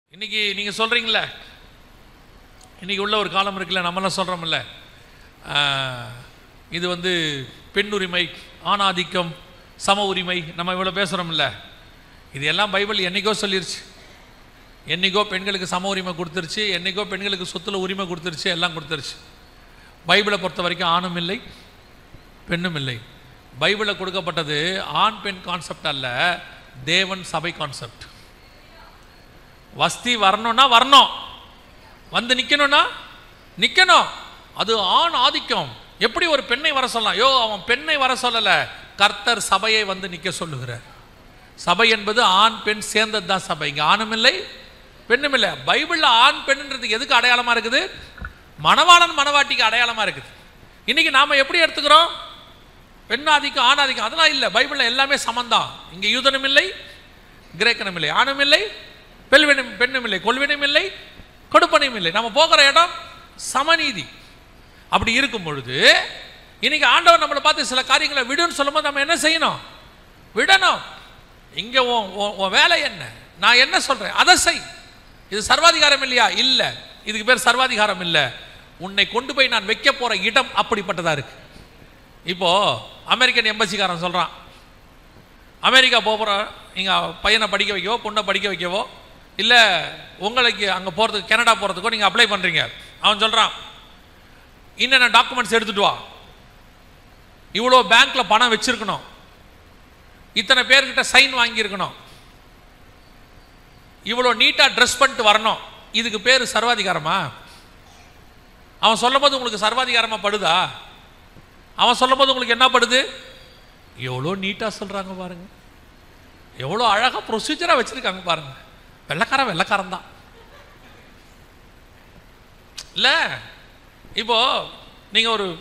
இன்னைக்கு நீங்கள் சொல்கிறீங்களே இன்னைக்கு உள்ள ஒரு காலம் இருக்குல்ல நம்மளாம் சொல்கிறோம்ல இது வந்து பெண் உரிமை ஆணாதிக்கம் சம உரிமை நம்ம இவ்வளோ பேசுகிறோம்ல இது எல்லாம் பைபிள் என்னைக்கோ சொல்லிருச்சு என்னைக்கோ பெண்களுக்கு சம உரிமை கொடுத்துருச்சு என்னைக்கோ பெண்களுக்கு சொத்துல உரிமை கொடுத்துருச்சு எல்லாம் கொடுத்துருச்சு பைபிளை பொறுத்த வரைக்கும் ஆணும் இல்லை பெண்ணும் இல்லை பைபிளில் கொடுக்கப்பட்டது ஆண் பெண் கான்செப்ட் அல்ல தேவன் சபை கான்செப்ட் வஸ்தி வரணும்னா வரணும் வந்து நிற்கணும்னா நிற்கணும் அது ஆண் ஆதிக்கம் எப்படி ஒரு பெண்ணை வர சொல்லலாம் யோ அவன் பெண்ணை வர சொல்லலை கர்த்தர் சபையை வந்து நிற்க சொல்லுகிறார் சபை என்பது ஆண் பெண் சேர்ந்தது தான் சபை இங்கே ஆணும் இல்லை பெண்ணும் இல்லை பைபிளில் ஆண் பெண்ணுன்றது எதுக்கு அடையாளமாக இருக்குது மணவாளன் மணவாட்டிக்கு அடையாளமாக இருக்குது இன்னைக்கு நாம் எப்படி எடுத்துக்கிறோம் பெண் ஆதிக்கம் ஆண் ஆதிக்கம் அதெல்லாம் இல்லை பைபிளில் எல்லாமே சமந்தான் இங்கே யூதனும் இல்லை கிரேக்கனும் இல்லை ஆணும் இல்லை பெல்வினும் பெண்ணும் இல்லை கொள்வினும் இல்லை கொடுப்பனையும் இல்லை நம்ம போகிற இடம் சமநீதி அப்படி இருக்கும் பொழுது இன்னைக்கு ஆண்டவர் நம்மளை பார்த்து சில காரியங்களை விடுன்னு சொல்லும்போது நம்ம என்ன செய்யணும் விடணும் இங்கே உன் உன் உன் வேலை என்ன நான் என்ன சொல்கிறேன் அதை செய் இது சர்வாதிகாரம் இல்லையா இல்லை இதுக்கு பேர் சர்வாதிகாரம் இல்லை உன்னை கொண்டு போய் நான் வைக்க போகிற இடம் அப்படிப்பட்டதாக இருக்கு இப்போ அமெரிக்கன் எம்பசிக்காரன் சொல்கிறான் அமெரிக்கா போகிற நீங்கள் பையனை படிக்க வைக்கவோ பொண்ணை படிக்க வைக்கவோ இல்லை உங்களுக்கு அங்கே போகிறதுக்கு கனடா போகிறதுக்கோ நீங்கள் அப்ளை பண்ணுறீங்க அவன் சொல்கிறான் என்னென்ன டாக்குமெண்ட்ஸ் எடுத்துட்டு வா இவ்வளோ பேங்க்கில் பணம் வச்சுருக்கணும் இத்தனை பேர்கிட்ட சைன் வாங்கியிருக்கணும் இவ்வளோ நீட்டாக ட்ரெஸ் பண்ணிட்டு வரணும் இதுக்கு பேர் சர்வாதிகாரமா அவன் சொல்லும் போது உங்களுக்கு சர்வாதிகாரமாக படுதா அவன் சொல்லும் போது உங்களுக்கு என்ன படுது எவ்வளோ நீட்டாக சொல்கிறாங்க பாருங்க எவ்வளோ அழகாக ப்ரொசீஜராக வச்சுருக்காங்க பாருங்க வெள்ளக்காரன் வெள்ளக்காரன் தான் இல்லை இப்போ நீங்கள் ஒரு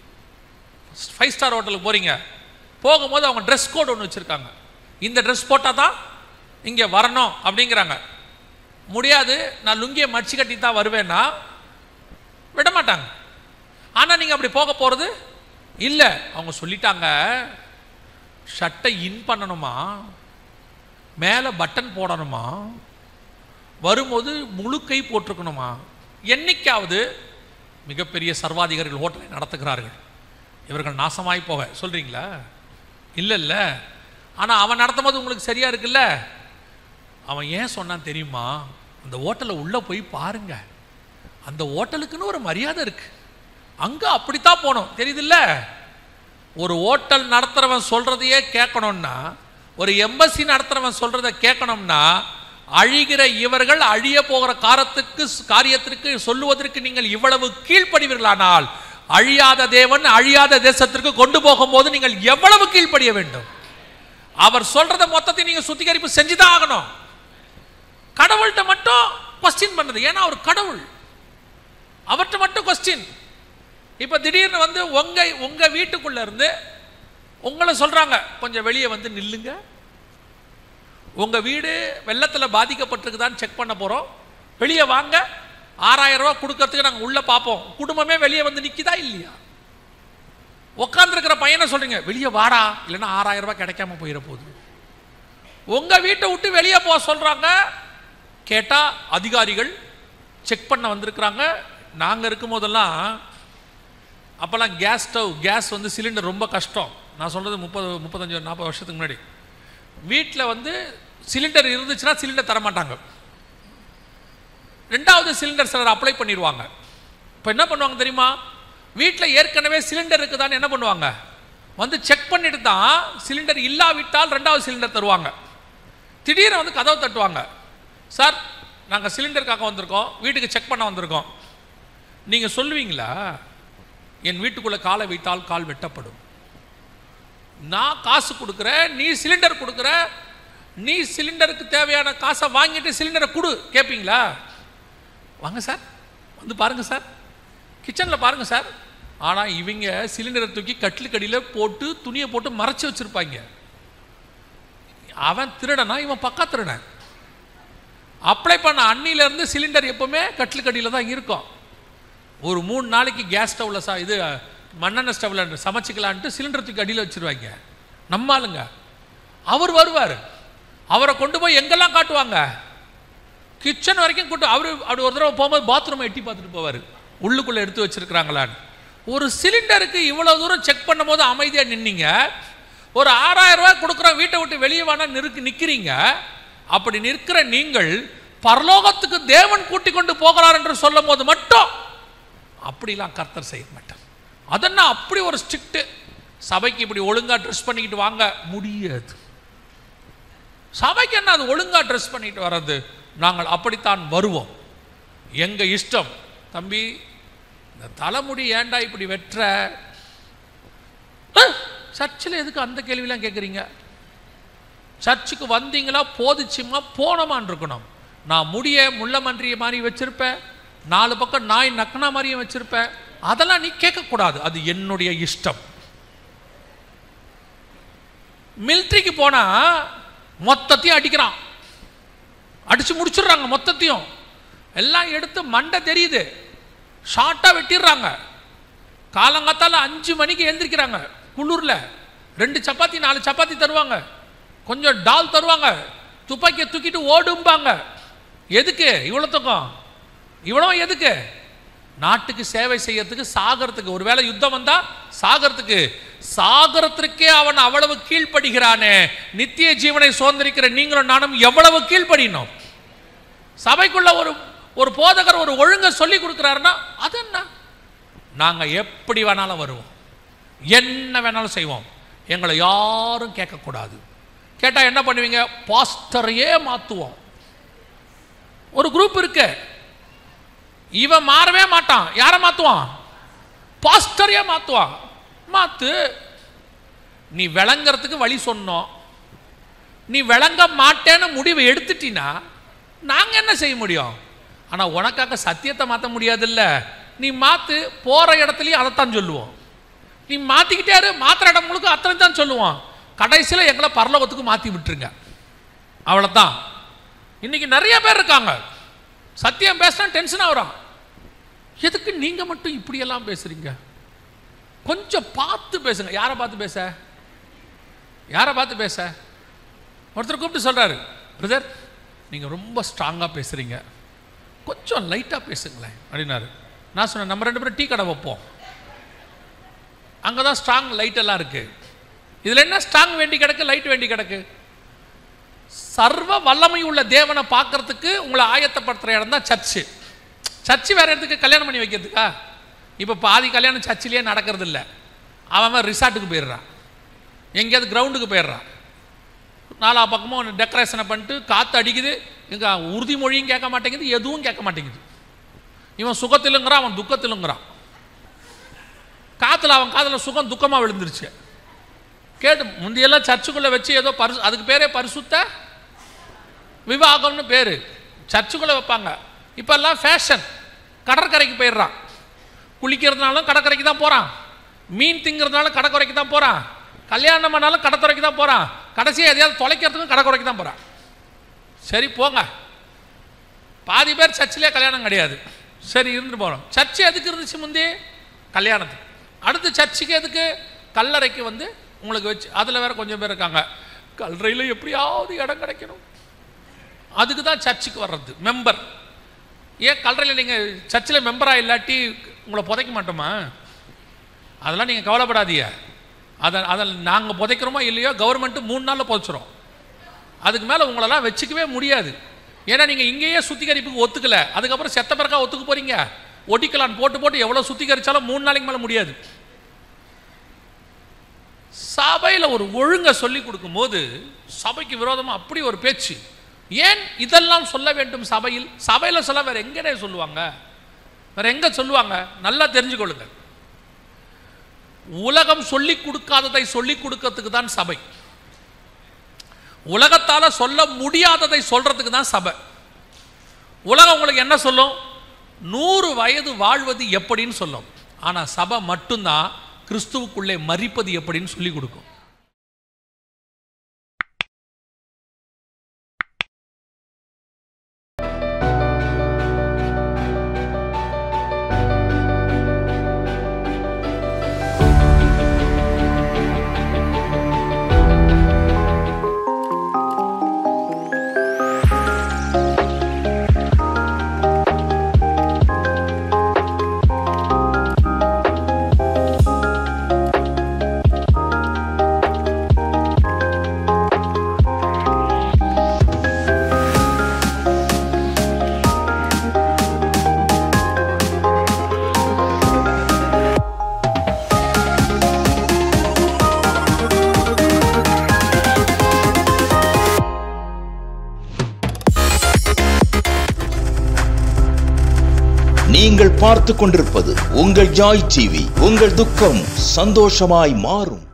ஃபைவ் ஸ்டார் ஹோட்டலுக்கு போகிறீங்க போகும்போது அவங்க ட்ரெஸ் கோட் ஒன்று வச்சுருக்காங்க இந்த ட்ரெஸ் போட்டால் தான் இங்கே வரணும் அப்படிங்கிறாங்க முடியாது நான் லுங்கியை மடிச்சு கட்டி தான் வருவேன்னா விட மாட்டாங்க ஆனால் நீங்கள் அப்படி போக போகிறது இல்லை அவங்க சொல்லிட்டாங்க ஷர்ட்டை இன் பண்ணணுமா மேலே பட்டன் போடணுமா வரும்போது முழு கை போட்டிருக்கணுமா என்னைக்காவது மிகப்பெரிய சர்வாதிகாரிகள் ஹோட்டலை நடத்துகிறார்கள் இவர்கள் நாசமாய் போக சொல்கிறீங்களா இல்லை இல்லை ஆனால் அவன் நடத்தும் போது உங்களுக்கு சரியாக இருக்குல்ல அவன் ஏன் சொன்னான் தெரியுமா அந்த ஹோட்டலில் உள்ளே போய் பாருங்க அந்த ஹோட்டலுக்குன்னு ஒரு மரியாதை இருக்கு அங்கே அப்படித்தான் போகணும் தெரியுதுல்ல ஒரு ஹோட்டல் நடத்துகிறவன் சொல்கிறதையே கேட்கணும்னா ஒரு எம்பசி நடத்துகிறவன் சொல்கிறத கேட்கணும்னா அழிகிற இவர்கள் அழிய போகிற காரத்துக்கு காரியத்திற்கு சொல்லுவதற்கு நீங்கள் இவ்வளவு கீழ்ப்படிவீர்களானால் அழியாத தேவன் அழியாத தேசத்திற்கு கொண்டு போகும்போது நீங்கள் எவ்வளவு கீழ்ப்படிய வேண்டும் அவர் சொல்றத மொத்தத்தை நீங்க சுத்திகரிப்பு செஞ்சுதான் ஆகணும் கடவுள்கிட்ட மட்டும் கொஸ்டின் பண்ணது ஏன்னா அவர் கடவுள் அவர்கிட்ட மட்டும் கொஸ்டின் இப்போ திடீர்னு வந்து உங்க உங்க வீட்டுக்குள்ள இருந்து உங்களை சொல்றாங்க கொஞ்சம் வெளியே வந்து நில்லுங்க உங்க வீடு வெள்ளத்தில் பாதிக்கப்பட்டிருக்குதான்னு செக் பண்ண போறோம் வெளியே வாங்க ஆறாயிரம் ரூபாய் கொடுக்கறதுக்கு நாங்கள் உள்ள பார்ப்போம் குடும்பமே வெளியே வந்து நிற்கிதா இல்லையா உட்காந்துருக்கிற பையனை சொல்றீங்க வெளியே வாடா இல்லைன்னா ஆறாயிரம் ரூபாய் கிடைக்காம போயிட போகுது உங்க வீட்டை விட்டு வெளியே போக சொல்றாங்க கேட்டா அதிகாரிகள் செக் பண்ண வந்திருக்கிறாங்க நாங்கள் இருக்கும் போதெல்லாம் அப்போல்லாம் கேஸ் ஸ்டவ் கேஸ் வந்து சிலிண்டர் ரொம்ப கஷ்டம் நான் சொல்கிறது முப்பது முப்பத்தஞ்சு நாற்பது வருஷத்துக்கு முன்னாடி வீட்டில் வந்து சிலிண்டர் இருந்துச்சுன்னா சிலிண்டர் தரமாட்டாங்க ரெண்டாவது சிலிண்டர் சிலர் அப்ளை பண்ணிடுவாங்க இப்போ என்ன பண்ணுவாங்க தெரியுமா வீட்டில் ஏற்கனவே சிலிண்டர் இருக்குதான்னு என்ன பண்ணுவாங்க வந்து செக் பண்ணிட்டு தான் சிலிண்டர் இல்லாவிட்டால் ரெண்டாவது சிலிண்டர் தருவாங்க திடீர்னு வந்து கதவை தட்டுவாங்க சார் நாங்கள் சிலிண்டருக்காக வந்திருக்கோம் வீட்டுக்கு செக் பண்ண வந்திருக்கோம் நீங்கள் சொல்லுவீங்களா என் வீட்டுக்குள்ளே காலை வைத்தால் கால் வெட்டப்படும் நான் காசு கொடுக்குறேன் நீ சிலிண்டர் கொடுக்குற நீ சிலிண்டருக்கு தேவையான காசை வாங்கிட்டு சிலிண்டரை கொடு கேட்பீங்களா வாங்க சார் வந்து பாருங்க சார் கிச்சனில் பாருங்க சார் ஆனால் இவங்க சிலிண்டரை தூக்கி கட்டிலுக்கடியில் போட்டு துணியை போட்டு மறைச்சி வச்சுருப்பாங்க அவன் திருடனா இவன் பக்கா திருடன் அப்ளை பண்ண அன்னிலேருந்து சிலிண்டர் எப்பவுமே கட்டிலுக்கடியில் தான் இருக்கும் ஒரு மூணு நாளைக்கு கேஸ் ஸ்டவ்வில் சா இது மண்ணெண்ணெய் ஸ்டவ்வில் சமைச்சிக்கலான்ட்டு சிலிண்டர் தூக்கி அடியில் வச்சுருவாங்க நம்ம ஆளுங்க அவர் வருவார் அவரை கொண்டு போய் எங்கெல்லாம் காட்டுவாங்க கிச்சன் வரைக்கும் கூட்டு அவரு அப்படி ஒரு தடவை போகும்போது பாத்ரூம் எட்டி பார்த்துட்டு போவார் உள்ளுக்குள்ளே எடுத்து வச்சிருக்கிறாங்களான்னு ஒரு சிலிண்டருக்கு இவ்வளோ தூரம் செக் பண்ணும்போது அமைதியாக நின்னீங்க ஒரு ஆறாயிரம் ரூபாய் கொடுக்குறோம் வீட்டை விட்டு வெளியே வேணா நிற்கு நிற்கிறீங்க அப்படி நிற்கிற நீங்கள் பரலோகத்துக்கு தேவன் கூட்டி கொண்டு போகிறார் என்று சொல்லும் போது மட்டும் அப்படிலாம் கர்த்தர் செய்ய மாட்டார் அதென்ன அப்படி ஒரு ஸ்ட்ரிக்ட்டு சபைக்கு இப்படி ஒழுங்காக ட்ரெஸ் பண்ணிக்கிட்டு வாங்க முடியாது சபைக்கு என்ன அது ஒழுங்காக ட்ரெஸ் பண்ணிட்டு வர்றது நாங்கள் அப்படித்தான் வருவோம் எங்கள் இஷ்டம் தம்பி இந்த தலைமுடி ஏன்டா இப்படி வெட்டுற அஹ், சர்ச்சில் எதுக்கு அந்த கேள்விலாம் கேட்குறீங்க சர்ச்சுக்கு வந்தீங்களா போதிச்சுமா போனமான் இருக்கணும் நான் முடிய முள்ளமன்றிய மாதிரி வச்சிருப்பேன் நாலு பக்கம் நாய் நக்கனா மாதிரியும் வச்சிருப்பேன் அதெல்லாம் நீ கேட்கக்கூடாது அது என்னுடைய இஷ்டம் மிலிட்ரிக்கு போனா மொத்தத்தையும் அடிக்கிறான் அடிச்சு முடிச்சிடுறாங்க மொத்தத்தையும் எல்லாம் எடுத்து மண்டை தெரியுது ஷார்ட்டாக வெட்டிடுறாங்க காலங்காத்தால அஞ்சு மணிக்கு எழுந்திரிக்கிறாங்க குளிரில் ரெண்டு சப்பாத்தி நாலு சப்பாத்தி தருவாங்க கொஞ்சம் டால் தருவாங்க துப்பாக்கியை தூக்கிட்டு ஓடும்பாங்க எதுக்கு இவ்வளோத்துக்கும் இவ்வளோ எதுக்கு நாட்டுக்கு சேவை செய்யறதுக்கு சாகறதுக்கு ஒருவேளை யுத்தம் வந்தா சாகறதுக்கு சாகரத்திற்கே அவன் அவ்வளவு கீழ்ப்படுகிறானே நித்திய ஜீவனை சுதந்திரிக்கிற நீங்களும் நானும் எவ்வளவு கீழ்ப்படினோம் சபைக்குள்ள ஒரு ஒரு போதகர் ஒரு ஒழுங்க சொல்லி கொடுக்குறாருன்னா அது என்ன நாங்க எப்படி வேணாலும் வருவோம் என்ன வேணாலும் செய்வோம் எங்களை யாரும் கேட்கக்கூடாது கேட்டா என்ன பண்ணுவீங்க பாஸ்டரையே மாத்துவோம் ஒரு குரூப் இருக்கு இவன் மாறவே மாட்டான் யாரை மாத்துவான் பாஸ்டரையே மாத்துவான் மாத்து நீ விளங்கறதுக்கு வழி சொன்னோம் நீ விளங்க மாட்டேன்னு முடிவை எடுத்துட்டீன்னா நாங்க என்ன செய்ய முடியும் ஆனா உனக்காக சத்தியத்தை மாற்ற முடியாதுல்ல நீ மாத்து போற இடத்துலயும் அதைத்தான் சொல்லுவோம் நீ மாத்திக்கிட்டே இரு மாத்திர இடம் முழுக்க அத்தனை தான் சொல்லுவோம் கடைசியில் எங்களை பரலோகத்துக்கு மாத்தி விட்டுருங்க அவ்வளவுதான் இன்னைக்கு நிறைய பேர் இருக்காங்க சத்தியம் பேசினா டென்ஷன் ஆகுறான் எதுக்கு நீங்க மட்டும் இப்படியெல்லாம் பேசுறீங்க கொஞ்சம் பார்த்து பேசுங்க யாரை பார்த்து பேச யாரை பார்த்து பேச ஒருத்தர் கூப்பிட்டு சொல்றாரு பிரதர் நீங்க ரொம்ப ஸ்ட்ராங்கா பேசுறீங்க கொஞ்சம் லைட்டா பேசுங்களேன் அப்படின்னாரு நான் சொன்னேன் நம்ம ரெண்டு பேரும் டீ கடை வைப்போம் அங்கே தான் ஸ்ட்ராங் லைட் எல்லாம் இருக்கு இதில் என்ன ஸ்ட்ராங் வேண்டி கிடக்கு லைட் வேண்டி கிடக்கு சர்வ வல்லமை உள்ள தேவனை பார்க்கறதுக்கு உங்களை ஆயத்தப்படுத்துகிற இடம் தான் சர்ச்சு சர்ச்சு வேற இடத்துக்கு கல்யாணம் பண்ணி வைக்கிறதுக்கா இப்போ பாதி கல்யாணம் சர்ச்சிலேயே நடக்கிறது இல்லை அவன் அவன் ரிசார்ட்டுக்கு போயிடுறான் எங்கேயாவது கிரவுண்டுக்கு போயிடுறான் நாலா பக்கமும் டெக்கரேஷனை பண்ணிட்டு காற்று அடிக்குது இங்கே உறுதிமொழியும் கேட்க மாட்டேங்குது எதுவும் கேட்க மாட்டேங்குது இவன் சுகத்திலுங்கிறான் அவன் துக்கத்திலுங்கிறான் காற்றுல அவன் காதில் சுகம் துக்கமாக விழுந்துருச்சு கேட்டு முந்தையெல்லாம் சர்ச்சுக்குள்ளே வச்சு ஏதோ பரிசு அதுக்கு பேரே பரிசுத்த விவாகம்னு பேர் சர்ச்சுக்குள்ளே வைப்பாங்க இப்போல்லாம் ஃபேஷன் கடற்கரைக்கு போயிடுறான் குளிக்கிறதுனாலும் கடற்கரைக்கு தான் போகிறான் மீன் திங்கிறதுனாலும் கடற்கரைக்கு தான் போகிறான் கல்யாணம் பண்ணாலும் கடற்கரைக்கு தான் போகிறான் கடைசியாக எதையாவது தொலைக்கிறதுக்கும் கடற்கரைக்கு தான் போகிறான் சரி போங்க பாதி பேர் சர்ச்சிலே கல்யாணம் கிடையாது சரி இருந்து போகிறோம் சர்ச்சு எதுக்கு இருந்துச்சு முந்தி கல்யாணத்துக்கு அடுத்து சர்ச்சுக்கு எதுக்கு கல்லறைக்கு வந்து உங்களுக்கு வச்சு அதில் வேற கொஞ்சம் பேர் இருக்காங்க கல்லறையில் எப்படியாவது இடம் கிடைக்கணும் அதுக்கு தான் சர்ச்சுக்கு வர்றது மெம்பர் ஏன் கல்லறையில் நீங்கள் சர்ச்சில் மெம்பராக இல்லாட்டி உங்களை புதைக்க மாட்டோமா அதெல்லாம் நீங்கள் கவலைப்படாதீங்க அதை அதில் நாங்கள் புதைக்கிறோமோ இல்லையோ கவர்மெண்ட்டு மூணு நாளில் புதைச்சிரும் அதுக்கு மேலே உங்களெல்லாம் வச்சுக்கவே முடியாது ஏன்னா நீங்கள் இங்கேயே சுத்திகரிப்புக்கு ஒத்துக்கல அதுக்கப்புறம் செத்த பிறக்கா ஒத்துக்க போகிறீங்க ஒட்டிக்கலான்னு போட்டு போட்டு எவ்வளோ சுத்திகரிச்சாலும் மூணு நாளைக்கு மேலே முடியாது சபையில் ஒரு ஒழுங்கை சொல்லி கொடுக்கும்போது சபைக்கு விரோதமாக அப்படி ஒரு பேச்சு ஏன் இதெல்லாம் சொல்ல வேண்டும் சபையில் சபையில் சொல்ல வேற எங்கடே சொல்லுவாங்க வேற எங்க சொல்லுவாங்க நல்லா தெரிஞ்சுக்கொள்ளுங்க உலகம் சொல்லி கொடுக்காததை சொல்லி கொடுக்கறதுக்கு தான் சபை உலகத்தால சொல்ல முடியாததை சொல்றதுக்கு தான் சபை உலகம் உங்களுக்கு என்ன சொல்லும் நூறு வயது வாழ்வது எப்படின்னு சொல்லும் ஆனா சபை மட்டும்தான் கிறிஸ்துவுக்குள்ளே மறிப்பது எப்படின்னு சொல்லி கொடுக்கும் நீங்கள் பார்த்து கொண்டிருப்பது உங்கள் ஜாய் டிவி உங்கள் துக்கம் சந்தோஷமாய் மாறும்